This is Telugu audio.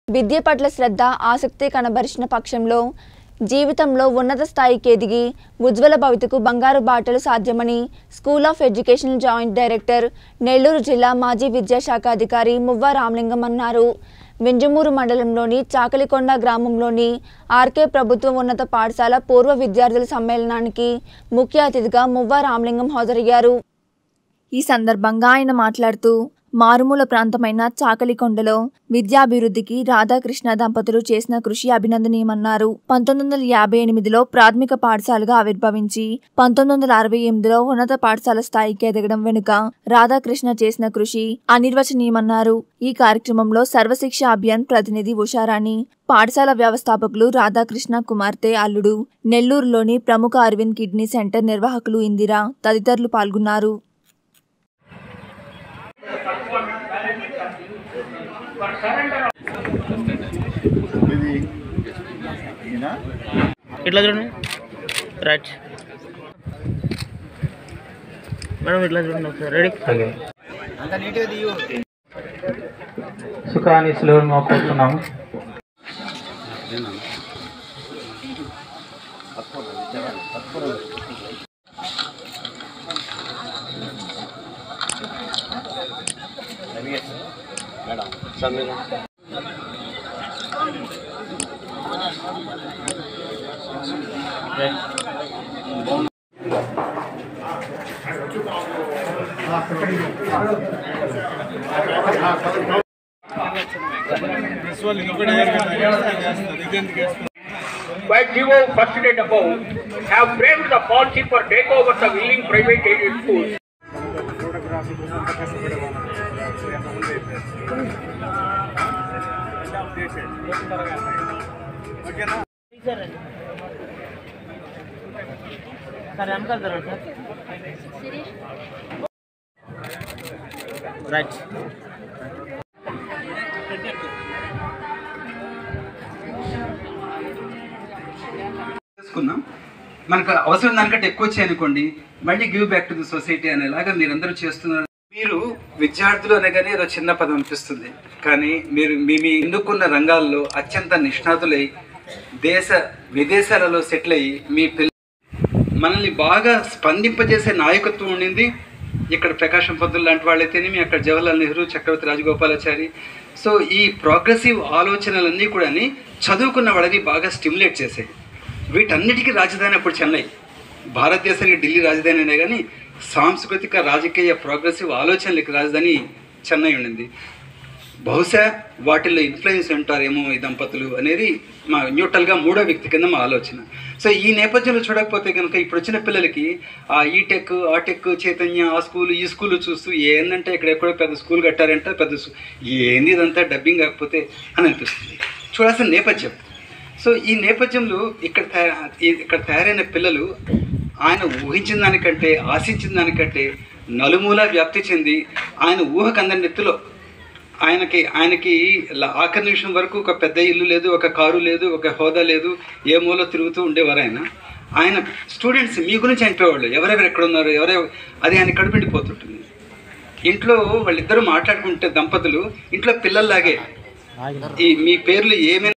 విద్య పట్ల శ్రద్ధ ఆసక్తి కనబరిచిన పక్షంలో జీవితంలో ఉన్నత స్థాయికి ఎదిగి ఉజ్వల భవితకు బంగారు బాటలు సాధ్యమని school of education joint director Nellore జిల్లా మాజీ విద్యాశాఖ అధికారి మువ్వ రామలింగం అన్నారు వెంజమూరు మండలంలోని చాకలికొండ గ్రామంలోని ఆర్కే ప్రభుత్వ ఉన్నత పాఠశాల పూర్వ విద్యార్థుల సమ్మేళనానికి ముఖ్య అతిథిగా మువ్వ రామలింగం హాజరయ్యారు ఈ సందర్భంగా ఆయన మాట్లాడుతూ మారుమూల ప్రాంతమైన చాకలికొండలో విద్యాభివృద్ధికి రాధాకృష్ణ దంపతులు చేసిన కృషి అభినందనీయమన్నారు పంతొమ్మిది వందల యాభై ఎనిమిదిలో ప్రాథమిక పాఠశాలగా ఆవిర్భవించి పంతొమ్మిది వందల అరవై ఎనిమిదిలో ఉన్నత పాఠశాల స్థాయికి ఎదగడం వెనుక రాధాకృష్ణ చేసిన కృషి అనిర్వచనీయమన్నారు ఈ కార్యక్రమంలో సర్వశిక్ష అభియాన్ ప్రతినిధి ఉషారాణి పాఠశాల వ్యవస్థాపకులు రాధాకృష్ణ కుమార్తె అల్లుడు నెల్లూరులోని ప్రముఖ అరవింద్ కిడ్నీ సెంటర్ నిర్వాహకులు ఇందిరా తదితరులు పాల్గొన్నారు ఇది ఈయన ఇట్లా చూడండి రైట్ మేడం ఇట్లా చూడండి ఒకసారి రెడీ సుఖాన్ని సులువును మోకొస్తున్నాము by GO first date above have framed the policy for takeover the willing private aided schools. Sir వెనకాల జరగండి సార్ రైట్ చేసుకున్నాం మనకు అవసరం దానికంటే ఎక్కువ వచ్చాయనుకోండి మళ్ళీ give back to the society అనేలాగా మీరందరూ చేస్తున్నారు మీరు విద్యార్థులు అనగానే ఏదో చిన్న పదం అనిపిస్తుంది కానీ మీరు మీ మీ ఎన్నుకున్న రంగాల్లో అత్యంత నిష్ణాతులై దేశ విదేశాలలో సెటిల్ అయ్యి మీ పిల్ల మనల్ని బాగా స్పందింపజేసే నాయకత్వం ఉండింది ఇక్కడ ప్రకాశం పంతులు లాంటి వాళ్ళైతేనేమి అక్కడ జవహర్లాల్ నెహ్రూ చక్రవర్తి రాజగోపాలాచారి సో ఈ ప్రోగ్రెసివ్ ఆలోచనలన్నీ కూడా చదువుకున్న వాళ్ళని బాగా స్టిమ్యులేట్ చేసాయి వీటన్నిటికీ రాజధాని అప్పుడు చెన్నై భారతదేశానికి ఢిల్లీ రాజధాని అనే కానీ సాంస్కృతిక రాజకీయ ప్రోగ్రెసివ్ ఆలోచనలకి రాజధాని చెన్నై ఉండింది బహుశా వాటిల్లో ఇన్ఫ్లుయెన్స్ ఉంటారేమో ఈ దంపతులు అనేది మా న్యూట్రల్గా మూడో వ్యక్తి కింద మా ఆలోచన సో ఈ నేపథ్యంలో చూడకపోతే కనుక ఇప్పుడు వచ్చిన పిల్లలకి ఆ ఈ టెక్ ఆ టెక్ చైతన్య ఆ స్కూల్ ఈ స్కూల్ చూస్తూ ఏందంటే ఇక్కడ ఎక్కడో పెద్ద స్కూల్ కట్టారంట పెద్ద స్కూ- ఏంది ఇదంతా డబ్బింగ్ కాకపోతే అని అనిపిస్తుంది చూడాల్సిన నేపథ్యం సో ఈ నేపథ్యంలో ఇక్కడ తయా- ఈ- ఇక్కడ తయారైన పిల్లలు ఆయన ఊహించిన దానికంటే ఆశించిన దానికంటే నలుమూల వ్యాప్తి చెంది ఆయన ఊహకు అందని నెత్తిలో ఆయనకి ఆయనకి ల- ఆఖరి నిమిషం వరకు ఒక పెద్ద ఇల్లు లేదు ఒక కారు లేదు ఒక హోదా లేదు ఏ మూల తిరుగుతూ ఉండేవారు ఆయన ఆయన స్టూడెంట్స్ మీ గురించి అనిపేవాళ్ళు ఎవరెవరు ఎక్కడ ఉన్నారు ఎవరెవరు అది ఆయన కడుపుండిపోతుంటుంది ఇంట్లో వాళ్ళిద్దరూ మాట్లాడుకుంటే దంపతులు ఇంట్లో పిల్లల్లాగే ఈ మీ పేర్లు ఏమైనా